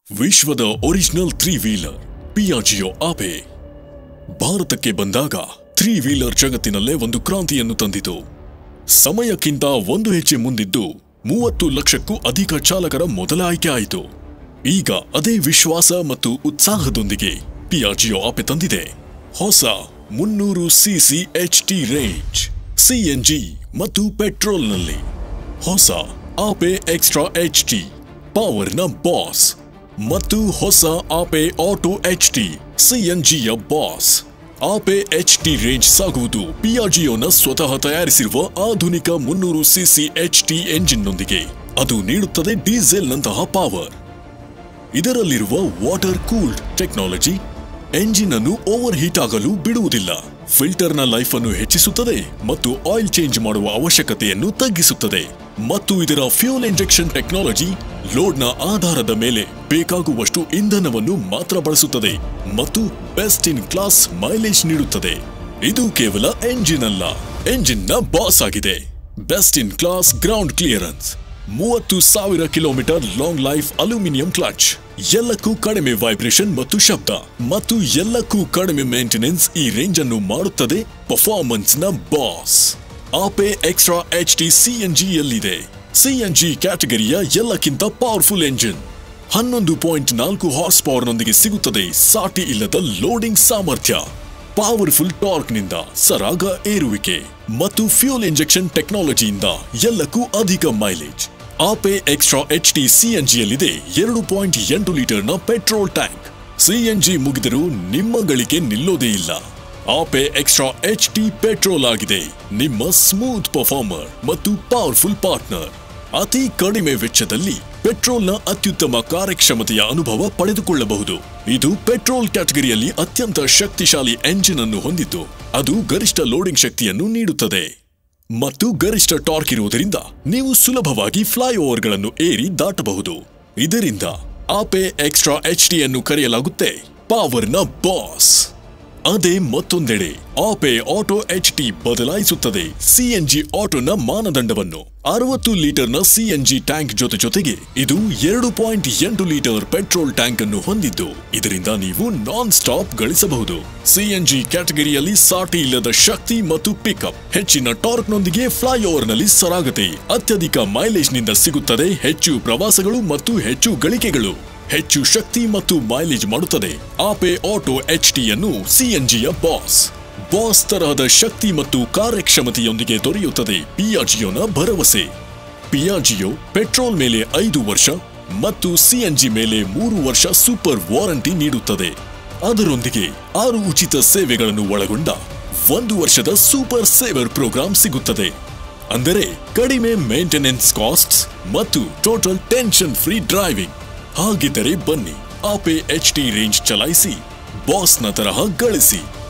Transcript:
ವಿಶ್ವದ original three wheeler Piaggio Ape ಭಾರತಕ್ಕೆ ಬಂದಾಗ ತ್ರೀ ವೀಲರ್ ಜಗತ್ತಿನಲ್ಲೇ ಒಂದು ಕ್ರಾಂತಿಯನ್ನು ತಂದಿತು ಸಮಯಕ್ಕಿಂತ ಒಂದು ಹೆಜ್ಜೆ ಮುಂದಿದ್ದು ಮೂವತ್ತು ಲಕ್ಷಕ್ಕೂ ಅಧಿಕ ಚಾಲಕರ ಮೊದಲ ಆಯ್ಕೆ ಆಯಿತು ಈಗ ಅದೇ ವಿಶ್ವಾಸ ಮತ್ತು ಉತ್ಸಾಹದೊಂದಿಗೆ ಪಿಯಾಜಿಯೋ ಆಪೆ ತಂದಿದೆ ಹೊಸ ಮುನ್ನೂರು CC H T range CNG ಮತ್ತು ಪೆಟ್ರೋಲ್ನಲ್ಲಿ ಹೊಸ ಆಪೆ ಎಕ್ಸ್ಟ್ರಾ ಎಚ್ ಟಿ ಪವರ್ನ ಬಾಸ್ ಮತ್ತು ಹೊಸ ಆಪೆ ಆಟೋ ಎಚ್ ಟಿ ಸಿಎನ್ಜಿಯ boss Ape H T range ಸಾಗುವುದು ಪಿಯಾಜಿಯೋನ ಸ್ವತಃ ತಯಾರಿಸಿರುವ ಆಧುನಿಕ ಮುನ್ನೂರು ಸಿಸಿ ಎಚ್ ಟಿ ಎಂಜಿನ್ನೊಂದಿಗೆ ಅದು ನೀಡುತ್ತದೆ ಡೀಸೆಲ್ನಂತಹ ಪವರ್ ಇದರಲ್ಲಿರುವ ವಾಟರ್ ಕೂಲ್ಡ್ ಟೆಕ್ನಾಲಜಿ ಎಂಜಿನ್ ಅನ್ನು ಓವರ್ ಹೀಟ್ ಆಗಲು ಬಿಡುವುದಿಲ್ಲ ಫಿಲ್ಟರ್ನ ಲೈಫ್ ಅನ್ನು ಹೆಚ್ಚಿಸುತ್ತದೆ ಮತ್ತು ಆಯಿಲ್ ಚೇಂಜ್ ಮಾಡುವ ಅವಶ್ಯಕತೆಯನ್ನು ತಗ್ಗಿಸುತ್ತದೆ ಮತ್ತು ಇದರ ಫ್ಯೂಲ್ ಇಂಜೆಕ್ಷನ್ ಟೆಕ್ನಾಲಜಿ ಲೋಡ್ನ ಆಧಾರದ ಮೇಲೆ ಬೇಕಾಗುವಷ್ಟು ಇಂಧನವನ್ನು ಮಾತ್ರ ಬಳಸುತ್ತದೆ ಮತ್ತು ಬೆಸ್ಟ್ ಇನ್ ಕ್ಲಾಸ್ ಮೈಲೇಜ್ ನೀಡುತ್ತದೆ ಇದು ಕೇವಲ ಎಂಜಿನ್ ಅಲ್ಲ ಎಂಜಿನ್ನ ಬಾಸ್ ಆಗಿದೆ best in class ground clearance ಮೂವತ್ತು ಸಾವಿರ kilometre long life aluminium clutch ಎಲ್ಲಕ್ಕೂ ಕಡಿಮೆ ವೈಬ್ರೇಷನ್ ಮತ್ತು ಶಬ್ದ ಮತ್ತು ಎಲ್ಲಕ್ಕೂ ಕಡಿಮೆ ಮೇಂಟೆನೆನ್ಸ್ ಈ ರೇಂಜ್ ಅನ್ನು ಮಾಡುತ್ತದೆ ಪರ್ಫಾರ್ಮೆನ್ಸ್ ನ boss Ape extra H T CNG ಯಲ್ಲಿದೆ ಸಿಎನ್ಜಿ ಕ್ಯಾಟಗರಿಯ ಎಲ್ಲಕ್ಕಿಂತ ಪವರ್ಫುಲ್ ಎಂಜಿನ್ ಹನ್ನೊಂದು ಪಾಯಿಂಟ್ ನಾಲ್ಕು ಹಾರ್ಸ್ ಪವರ್ನೊಂದಿಗೆ ಸಿಗುತ್ತದೆ ಸಾಟಿ ಇಲ್ಲದ ಲೋಡಿಂಗ್ ಸಾಮರ್ಥ್ಯ ಪವರ್ಫುಲ್ ಟಾರ್ಕ್ನಿಂದ ಸರಾಗ ಏರುವಿಕೆ ಮತ್ತು ಫ್ಯೂಲ್ ಇಂಜೆಕ್ಷನ್ ಟೆಕ್ನಾಲಜಿಯಿಂದ ಎಲ್ಲಕ್ಕೂ ಅಧಿಕ mileage Ape extra H T ಸಿಎನ್ಜಿಯಲ್ಲಿದೆ ಎರಡು ಪಾಯಿಂಟ್ ಎಂಟು ಲೀಟರ್ನ ಪೆಟ್ರೋಲ್ ಟ್ಯಾಂಕ್ ಸಿಎನ್ಜಿ ಮುಗಿದರೂ ನಿಮ್ಮ ಗಳಿಕೆ ನಿಲ್ಲೋದೇ ಇಲ್ಲ Ape extra H T petrol ಆಗಿದೆ ನಿಮ್ಮ ಸ್ಮೂತ್ ಪರ್ಫಾರ್ಮರ್ ಮತ್ತು ಪವರ್ಫುಲ್ ಪಾರ್ಟ್ನರ್ ಅತಿ ಕಡಿಮೆ ವೆಚ್ಚದಲ್ಲಿ ಪೆಟ್ರೋಲ್ನ ಅತ್ಯುತ್ತಮ ಕಾರ್ಯಕ್ಷಮತೆಯ ಅನುಭವ ಪಡೆದುಕೊಳ್ಳಬಹುದು ಇದು ಪೆಟ್ರೋಲ್ ಕ್ಯಾಟಗರಿಯಲ್ಲಿ ಅತ್ಯಂತ ಶಕ್ತಿಶಾಲಿ ಎಂಜಿನ್ ಅನ್ನು ಹೊಂದಿದ್ದು ಅದು ಗರಿಷ್ಠ ಲೋಡಿಂಗ್ ಶಕ್ತಿಯನ್ನು ನೀಡುತ್ತದೆ ಮತ್ತು ಗರಿಷ್ಠ ಟಾರ್ಕ್ ಇರುವುದರಿಂದ ನೀವು ಸುಲಭವಾಗಿ ಫ್ಲೈಓವರ್ಗಳನ್ನು ಏರಿ ದಾಟಬಹುದು ಇದರಿಂದ ಆಪೆ ಎಕ್ಸ್ಟ್ರಾ ಎಚ್ ಟಿ ಅನ್ನು ಕರೆಯಲಾಗುತ್ತೆ ಪವರ್ನ ಬಾಸ್ ಅದೇ ಮತ್ತೊಂದೆಡೆ ಆಪೆ ಆಟೋ ಎಚ್ ಟಿ ಬದಲಾಯಿಸುತ್ತದೆ ಸಿಎನ್ಜಿ ಆಟೋನ ಮಾನದಂಡವನ್ನು ಅರವತ್ತು ಲೀಟರ್ನ ಸಿಎನ್ಜಿ ಟ್ಯಾಂಕ್ ಜೊತೆ ಜೊತೆಗೆ ಇದು ಎರಡು ಪಾಯಿಂಟ್ ಎಂಟು ಲೀಟರ್ ಪೆಟ್ರೋಲ್ ಟ್ಯಾಂಕ್ ಅನ್ನು ಹೊಂದಿದ್ದು ಇದರಿಂದ ನೀವು ನಾನ್ ಸ್ಟಾಪ್ ಗಳಿಸಬಹುದು ಸಿಎನ್ಜಿ ಕ್ಯಾಟಗರಿಯಲ್ಲಿ ಸಾಟಿ ಇಲ್ಲದ ಶಕ್ತಿ ಮತ್ತು ಪಿಕಪ್ ಹೆಚ್ಚಿನ ಟಾರ್ಕ್ನೊಂದಿಗೆ ಫ್ಲೈಓವರ್ನಲ್ಲಿ ಸರಾಗತೆ ಅತ್ಯಧಿಕ ಮೈಲೇಜ್ನಿಂದ ಸಿಗುತ್ತದೆ ಹೆಚ್ಚು ಪ್ರವಾಸಗಳು ಮತ್ತು ಹೆಚ್ಚು ಗಳಿಕೆಗಳು ಹೆಚ್ಚು ಶಕ್ತಿ ಮತ್ತು ಮೈಲೇಜ್ ಮಾಡುತ್ತದೆ ಆಪೆ ಆಟೋ ಎಚ್ ಟಿಯನ್ನು ಸಿಎನ್ಜಿಯ ಬಾಸ್ ಬಾಸ್ ತರಹದ ಶಕ್ತಿ ಮತ್ತು ಕಾರ್ಯಕ್ಷಮತೆಯೊಂದಿಗೆ ದೊರೆಯುತ್ತದೆ ಪಿಯಾಜಿಯೋನ ಭರವಸೆ ಪಿಯಾಜಿಯೋ ಪೆಟ್ರೋಲ್ ಮೇಲೆ ಐದು ವರ್ಷ ಮತ್ತು ಸಿಎನ್ಜಿ ಮೇಲೆ ಮೂರು ವರ್ಷ ಸೂಪರ್ ವಾರಂಟಿ ನೀಡುತ್ತದೆ ಅದರೊಂದಿಗೆ ಆರು ಉಚಿತ ಸೇವೆಗಳನ್ನು ಒಳಗೊಂಡ ಒಂದು ವರ್ಷದ ಸೂಪರ್ ಸೇವರ್ ಪ್ರೋಗ್ರಾಂ ಸಿಗುತ್ತದೆ ಅಂದರೆ ಕಡಿಮೆ ಮೇಂಟೆನೆನ್ಸ್ ಕಾಸ್ಟ್ಸ್ ಮತ್ತು ಟೋಟಲ್ ಟೆನ್ಷನ್ ಫ್ರೀ ಡ್ರೈವಿಂಗ್ ಹಾಗಿದ್ದರೆ ಬನ್ನಿ ಆಪೆ ಎಚ್ ಟಿ ರೇಂಜ್ ಚಲಾಯಿಸಿ ಬಾಸ್ನ ತರಹ ಗಳಿಸಿ